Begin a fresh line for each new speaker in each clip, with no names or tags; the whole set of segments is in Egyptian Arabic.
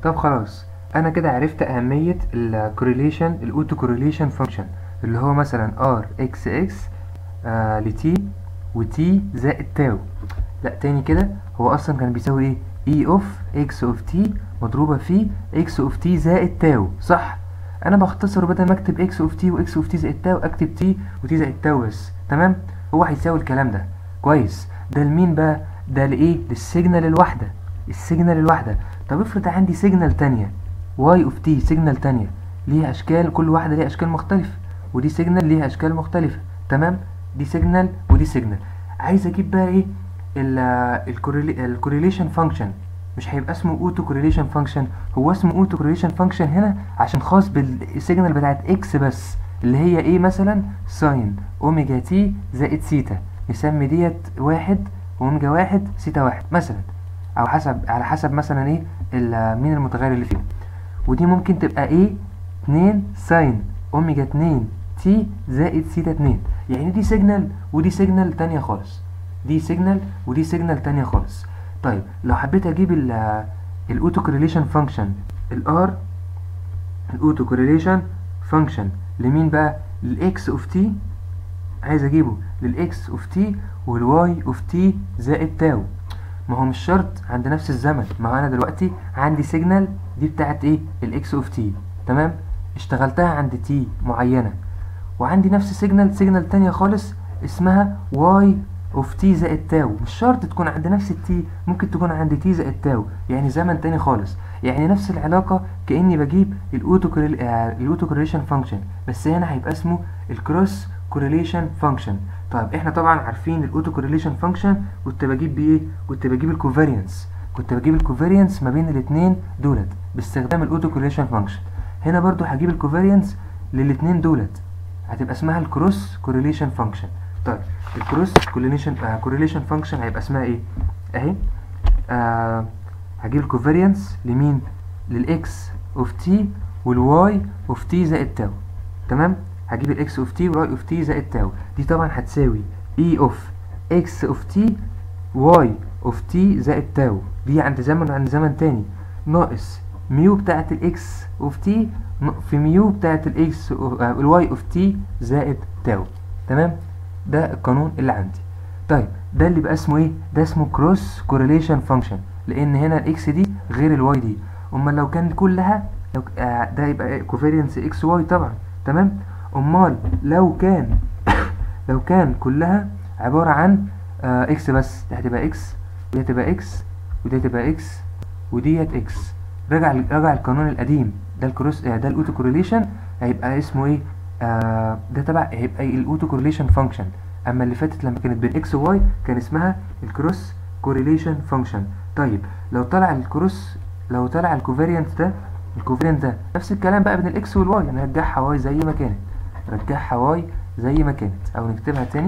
طب خلاص انا كده عرفت اهمية الكوريليشن الاوتو كوريليشن فانكشن اللي هو مثلا ار اكس اكس آه لتي وتي زائد تاو لا تاني كده هو اصلا كان بيساوي ايه اي اوف اكس اوف تي مضروبة في اكس اوف تي زائد تاو صح انا بختصر بدل ما اكتب اكس اوف تي واكس اوف تي زائد تاو اكتب تي وتي زائد تاو بس تمام هو هيساوي الكلام ده كويس ده لمين بقى ده لايه للسيجنال الواحدة السيجنال الواحدة طب افرض عندي سيجنال تانية واي اوف تي سيجنال تانية ليها اشكال كل واحدة ليها اشكال مختلفة ودي سيجنال ليها اشكال مختلفة تمام دي سيجنال ودي سيجنال عايز اجيب بقى ايه الكوريليشن فانكشن مش هيبقى اسمه اوتو كوريليشن فانكشن هو اسمه اوتو كوريليشن فانكشن هنا عشان خاص بالسيجنال بتاعت اكس بس اللي هي ايه مثلا ساين اوميجا تي زائد سيتا نسمي ديت واحد اوميجا واحد سيتا واحد مثلا او حسب على حسب مثلا ايه مين المتغير اللي فيه ودي ممكن تبقى ايه اتنين ساين اوميجا اتنين تي زائد سيتا اتنين يعني دي سيجنال ودي سيجنال تانية خالص دي سيجنال ودي سيجنال تانية خالص طيب لو حبيت اجيب الاوتو كوريليشن فانكشن الار الاوتو كوريليشن فانكشن لمين بقى للاكس اوف تي عايز اجيبه للاكس اوف تي والواي اوف تي زائد تاو ما هو مش شرط عند نفس الزمن ما هو انا دلوقتي عندي سيجنال دي بتاعت ايه الاكس اوف تي تمام اشتغلتها عند تي معينه وعندي نفس سيجنال سيجنال تانية خالص اسمها واي اوف تي زائد تاو مش شرط تكون عند نفس التي ممكن تكون عند تي زائد تاو يعني زمن تاني خالص يعني نفس العلاقة كأني بجيب الاوتو كوريل... آه الاوتو كوريليشن فانكشن بس هنا هيبقى اسمه الكروس كوريليشن فانكشن طيب احنا طبعا عارفين الاوتو كوريليشن فانكشن كنت بجيب بايه كنت بجيب الكوفاريانس كنت بجيب الكوفاريانس ما بين الاثنين دولت باستخدام الاوتو كوريليشن فانكشن هنا برضو هجيب الكوفاريانس للاثنين دولت هتبقى اسمها الكروس كوريليشن فانكشن طيب الكروس كوريليشن كوريليشن فانكشن هيبقى اسمها ايه اهي آه هجيب الكوفاريانس لمين للاكس اوف تي والواي اوف تي زائد تاو تمام هجيب الاكس اوف تي والواي اوف تي زائد تاو دي طبعا هتساوي اي اوف اكس اوف تي واي اوف تي زائد تاو دي عند زمن وعند زمن تاني ناقص ميو بتاعت الاكس اوف تي في ميو بتاعت الاكس الواي اوف تي زائد تاو تمام ده القانون اللي عندي طيب ده اللي بقى اسمه ايه ده اسمه كروس كوريليشن فانكشن لان هنا الاكس دي غير الواي دي امال لو كان كلها لو آه ده يبقى كوفيرينس اكس واي طبعا تمام امال لو كان لو كان كلها عبارة عن آه اكس بس دي هتبقى اكس ودي هتبقى اكس ودي هتبقى اكس وديت اكس رجع رجع القانون القديم ده الكروس آه ده الاوتو كوريليشن هيبقى اسمه ايه آه ده تبع هيبقى الاوتو كوريليشن فانكشن اما اللي فاتت لما كانت بين اكس وواي كان اسمها الكروس كوريليشن فانكشن طيب لو طلع الكروس لو طلع الكوفاريانت ده الكوفاريانت ده نفس الكلام بقى بين الاكس والواي يعني هرجعها واي زي ما كانت رجعها واي زي ما كانت او نكتبها تاني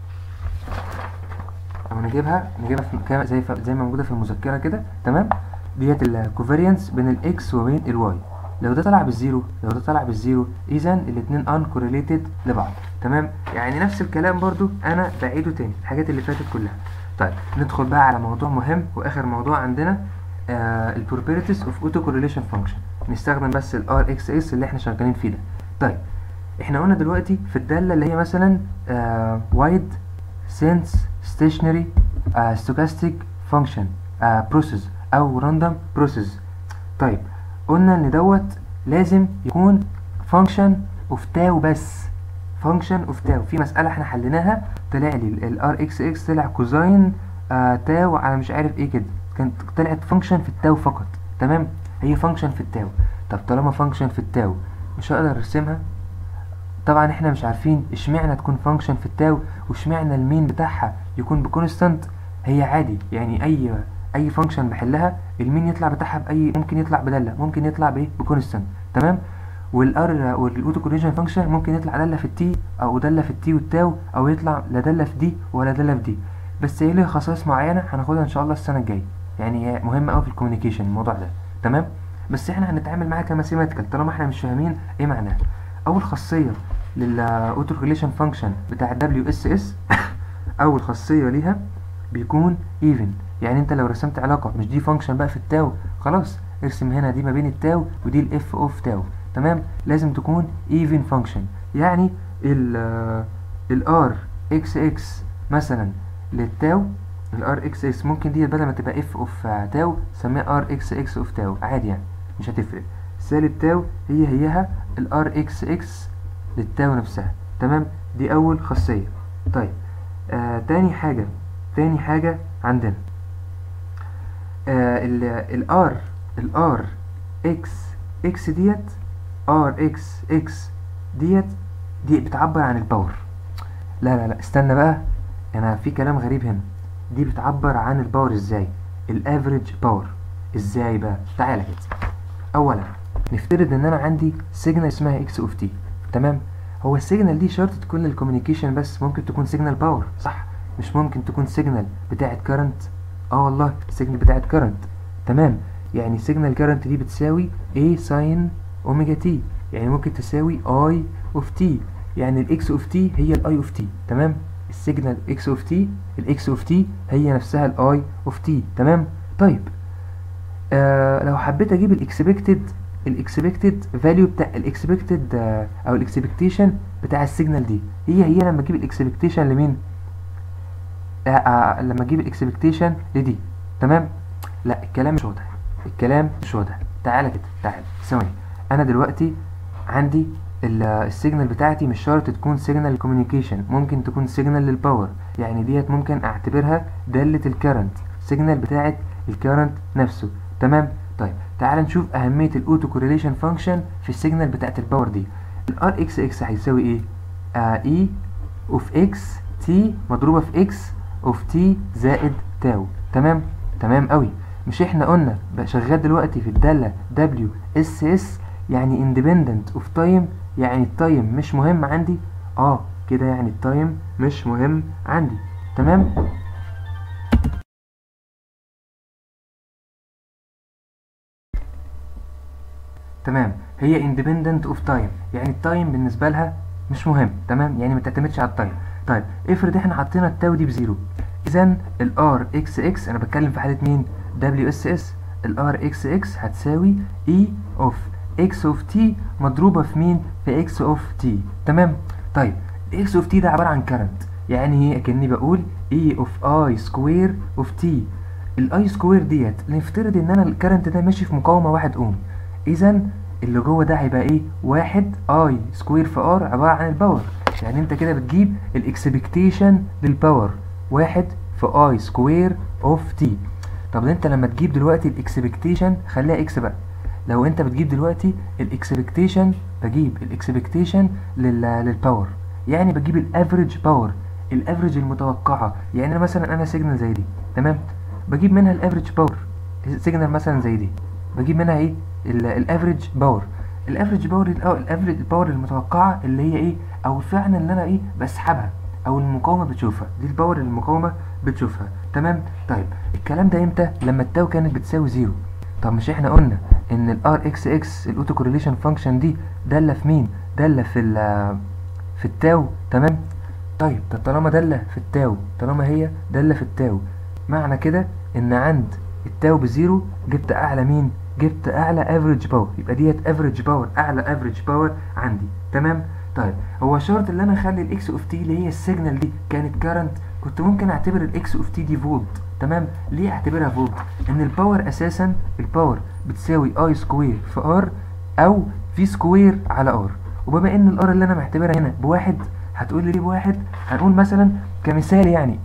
او نجيبها نجيبها في زي زي ما موجوده في المذكره كده تمام ديت الكوفاريانس بين الاكس وبين الواي لو ده طلع بالزيرو لو ده طلع بالزيرو اذا الاثنين ان كوريليتد لبعض تمام يعني نفس الكلام برضو انا بعيده تاني الحاجات اللي فاتت كلها طيب ندخل بقى على موضوع مهم واخر موضوع عندنا آه البروبرتيز اوف اوتو كوريليشن فانكشن نستخدم بس الار اكس اس اللي احنا شغالين فيه ده طيب احنا قلنا دلوقتي في الداله اللي هي مثلا وايد سينس ستيشنري ستوكاستيك فانكشن بروسيس او راندوم بروسيس طيب قلنا ان دوت لازم يكون فانكشن اوف تاو بس فانكشن اوف تاو في مساله احنا حليناها طلع لي الار اكس اكس طلع كوزاين آه تاو على مش عارف ايه كده كانت طلعت فانكشن في التاو فقط تمام هي فانكشن في التاو طب طالما فانكشن في التاو مش هقدر ارسمها طبعا احنا مش عارفين اشمعنى تكون فانكشن في التاو واشمعنى المين بتاعها يكون بكونستانت هي عادي يعني اي اي فانكشن بحلها المين يطلع بتاعها باي ممكن يطلع بداله ممكن يطلع بايه بكونستانت تمام والار والاوتو كوريجن فانكشن ممكن يطلع داله في التي او داله في التي والتاو او يطلع لا داله في دي ولا داله في دي بس هي ليها خصائص معينه هناخدها ان شاء الله السنه الجايه يعني هي مهمه قوي في الكوميونيكيشن الموضوع ده تمام بس احنا هنتعامل معاها كماثيماتيكال طالما احنا مش فاهمين ايه معناها اول خاصيه للاوتو كوريليشن فانكشن بتاع دبليو اس اس اول خاصيه ليها بيكون ايفن يعني انت لو رسمت علاقه مش دي فانكشن بقى في التاو خلاص ارسم هنا دي ما بين التاو ودي الاف اوف تاو تمام لازم تكون ايفن فانكشن يعني ال الار اكس اكس مثلا للتاو الار اكس اكس ممكن دي بدل ما تبقى اف اوف تاو سميها ار اكس اكس اوف تاو عادي يعني مش هتفرق سالب تاو هي هيها الار اكس اكس للتاو نفسها تمام دي اول خاصيه طيب آه تاني حاجه تاني حاجه عندنا آه الار الار اكس اكس ديت ار اكس اكس ديت دي بتعبر عن الباور لا لا لا استنى بقى انا في كلام غريب هنا دي بتعبر عن الباور ازاي الافريج باور ازاي بقى تعالى كده اولا نفترض ان انا عندي سيجنال اسمها اكس اوف تي تمام هو السيجنال دي شرط تكون للكوميونيكيشن بس ممكن تكون سيجنال باور صح مش ممكن تكون سيجنال بتاعه كارنت اه والله السيجنال بتاعه كارنت تمام يعني سيجنال كارنت دي بتساوي A ساين اوميجا تي يعني ممكن تساوي اي اوف تي يعني الاكس اوف تي هي الاي اوف تي تمام السيجنال اكس اوف تي الاكس اوف تي هي نفسها الاي اوف تي تمام طيب آه لو حبيت اجيب الاكسبكتد الاكسبكتد فاليو بتاع الاكسبكتد آه او الاكسبكتيشن بتاع السيجنال دي هي هي لما اجيب الاكسبكتيشن لمين آه آه لما اجيب الاكسبكتيشن لدي تمام لا الكلام مش واضح الكلام مش واضح تعالى كده تعالى ثواني انا دلوقتي عندي السيجنال بتاعتي مش شرط تكون سيجنال كوميونيكيشن ممكن تكون سيجنال للباور يعني ديت ممكن اعتبرها دالة الكرنت سيجنال بتاعت الكرنت نفسه تمام طيب تعال نشوف اهمية الاوتو كوريليشن فانكشن في السيجنال بتاعت الباور دي الار اكس اكس هيساوي ايه اي اوف اكس تي مضروبة في اكس اوف تي زائد تاو تمام تمام قوي مش احنا قلنا شغال دلوقتي في الدالة دبليو اس اس يعني independent of time يعني التايم مش مهم عندي اه كده يعني التايم مش مهم عندي تمام تمام هي independent of time يعني التايم بالنسبة لها مش مهم تمام يعني ما تعتمدش على التايم طيب افرض احنا حطينا التاو دي بزيرو اذا الار اكس اكس انا بتكلم في حالة مين دبليو اس اس الار اكس اكس هتساوي اي اوف اكس اوف تي مضروبة في مين في اكس اوف تي تمام طيب اكس اوف تي ده عبارة عن كرنت يعني ايه كأني بقول اي اوف اي سكوير اوف تي الاي سكوير ديت نفترض ان انا الكرنت ده ماشي في مقاومة واحد اوم اذا اللي جوه ده هيبقى ايه واحد اي سكوير في ار عبارة عن الباور يعني انت كده بتجيب الاكسبكتيشن للباور واحد في اي سكوير اوف تي طب انت لما تجيب دلوقتي الاكسبكتيشن خليها اكس بقى لو انت بتجيب دلوقتي الاكسبكتيشن بجيب الاكسبكتيشن للباور يعني بجيب الافريج باور الافريج المتوقعه يعني انا مثلا انا سيجنال زي دي تمام بجيب منها الافريج باور سيجنال مثلا زي دي بجيب منها ايه الافريج باور الافريج باور الافريج باور المتوقعه اللي هي ايه او فعلا اللي انا ايه بسحبها او المقاومه بتشوفها دي الباور اللي المقاومه بتشوفها تمام طيب الكلام ده امتى لما التاو كانت بتساوي زيرو طب مش احنا قلنا ان الار اكس اكس الاوتو كورليشن فانكشن دي داله في مين داله في ال في التاو تمام طيب طب طالما داله في التاو طالما هي داله في التاو معنى كده ان عند التاو بزيرو جبت اعلى مين جبت اعلى افريج باور يبقى ديت افريج باور اعلى افريج باور عندي تمام طيب هو شرط ان انا اخلي الاكس اوف تي اللي هي السيجنال دي كانت كارنت كنت ممكن اعتبر الاكس اوف تي دي فولت تمام ليه اعتبرها فولت ان الباور اساسا الباور بتساوي اي سكوير في ار او في سكوير على ار وبما ان الار اللي انا معتبرها هنا بواحد هتقول لي ليه بواحد هنقول مثلا كمثال يعني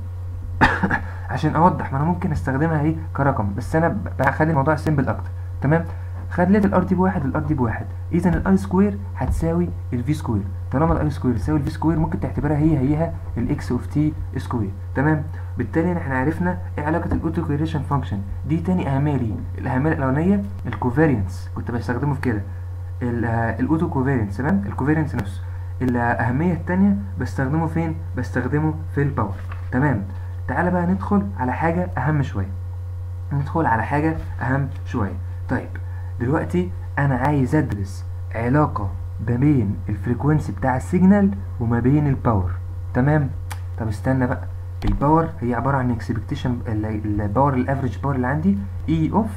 عشان اوضح ما انا ممكن استخدمها ايه كرقم بس انا بخلي الموضوع سيمبل اكتر تمام خليت الار دي بواحد الار دي بواحد اذا الاي سكوير هتساوي الفي سكوير طالما الاي سكوير تساوي الفي سكوير ممكن تعتبرها هي هيها الاكس اوف تي سكوير تمام بالتالي احنا عرفنا ايه علاقه الاوتو كوريليشن فانكشن دي تاني اهميه ليه الاهميه الاولانيه الكوفارينس كنت بستخدمه في كده الاوتو كوفارينس تمام الكوفارينس نفسه الاهميه الثانيه بستخدمه فين بستخدمه في الباور تمام تعالى بقى ندخل على حاجه اهم شويه ندخل على حاجه اهم شويه طيب دلوقتي انا عايز ادرس علاقه ما بين الفريكونسي بتاع السيجنال وما بين الباور تمام طب استنى بقى الباور هي عباره عن اكسبكتيشن الباور الافريج باور اللي عندي اي اوف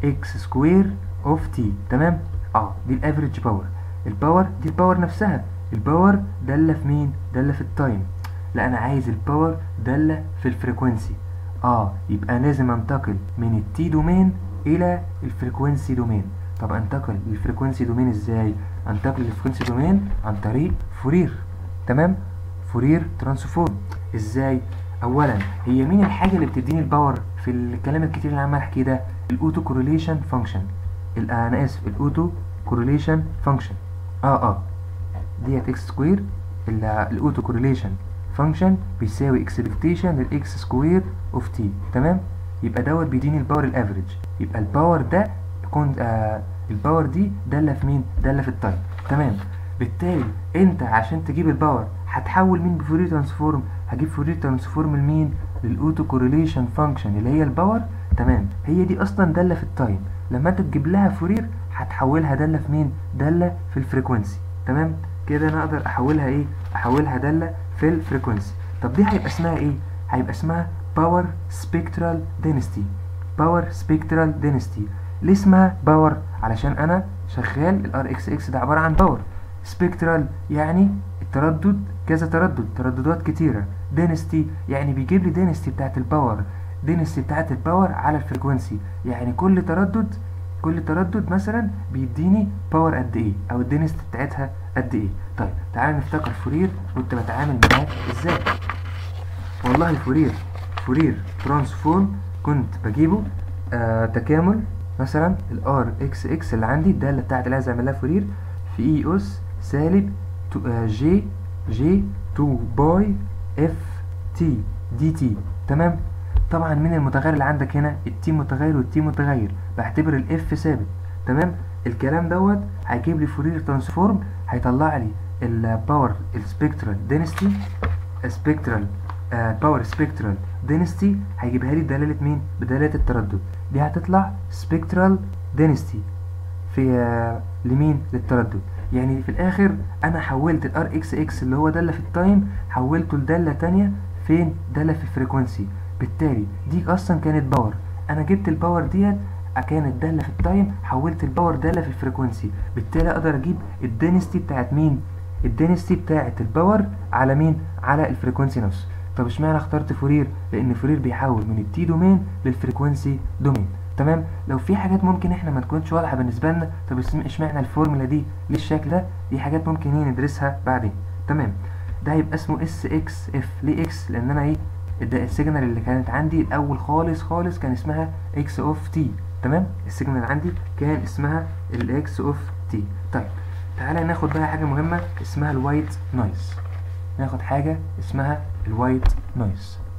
اكس سكوير اوف تي تمام اه دي الافريج باور الباور دي الباور نفسها الباور دالة في مين دالة في التايم لا انا عايز الباور دالة في الفريكوينسي اه يبقى لازم انتقل من التي دومين الى الفريكوينسي دومين طب انتقل للفريكوينسي دومين ازاي انتقل للفريكوينسي دومين عن طريق فورير تمام فورير ترانسفورم ازاي اولا هي مين الحاجه اللي بتديني الباور في الكلام الكتير اللي عمال احكيه ده الاوتو كورليشن فانكشن انا اسف الاوتو كورليشن فانكشن اه اه ديت اكس سكوير الاوتو كورليشن فانكشن بيساوي اكسبكتيشن للاكس سكوير اوف تي تمام يبقى دوت بيديني الباور الافريج يبقى الباور ده يكون آه الباور دي داله في مين داله في التايم تمام بالتالي انت عشان تجيب الباور هتحول مين بفورير ترانسفورم هجيب فورير ترانسفورم لمين للاوتو كورليشن فانكشن اللي هي الباور تمام هي دي اصلا داله في التايم لما انت تجيب لها فورير هتحولها داله في مين داله في الفريكوينسي تمام كده انا اقدر احولها ايه احولها داله في الفريكوينسي طب دي هيبقى اسمها ايه هيبقى اسمها باور سبيكترال دينستي باور سبيكترال دينستي ليه اسمها باور علشان انا شغال الار اكس اكس ده عباره عن باور سبيكترال يعني التردد كذا تردد ترددات كتيره دينستي يعني بيجيب لي دينستي بتاعت الباور دينستي بتاعت الباور على الفريكوينسي يعني كل تردد كل تردد مثلا بيديني باور قد ايه او الدينستي بتاعتها قد ايه طيب تعالى نفتكر فورير كنت بتعامل معاه ازاي والله الفورير فورير ترانسفورم كنت بجيبه آه تكامل مثلا الار اكس اكس اللي عندي الداله بتاعت اللي عايز اعمل لها فورير في اي اس سالب آه جي جي 2 باي اف تي دي تي تمام طبعا من المتغير اللي عندك هنا التي متغير والتي متغير بعتبر الاف ثابت تمام الكلام دوت هيجيب لي فورير ترانسفورم هيطلع لي الباور السبيكترال دينستي سبيكترال باور سبيكترال دينستي هيجيبها لي بدلاله مين بدلاله التردد دي هتطلع سبيكترال دينستي في آه لمين للتردد يعني في الاخر انا حولت الار اكس اكس اللي هو داله في التايم حولته لداله تانية فين داله في الفريكوينسي بالتالي دي اصلا كانت باور انا جبت الباور ديت كانت داله في التايم حولت الباور داله في الفريكوينسي بالتالي اقدر اجيب الدينستي بتاعت مين الدينستي بتاعت الباور على مين على الفريكوينسي نفسه طب اشمعنى اخترت فورير لان فورير بيحول من التي دومين للفريكوينسي دومين تمام لو في حاجات ممكن احنا ما تكونش واضحه بالنسبه لنا طب اشمعنى الفورمولا دي ليه الشكل ده دي حاجات ممكن ايه ندرسها بعدين تمام ده هيبقى اسمه اس اكس اف ليه اكس لان انا ايه السيجنال اللي كانت عندي الاول خالص خالص كان اسمها اكس اوف تي تمام السيجنال عندي كان اسمها الاكس اوف تي طيب تعالى ناخد بقى حاجه مهمه اسمها الوايت نويز ناخد حاجه اسمها الوايت نويز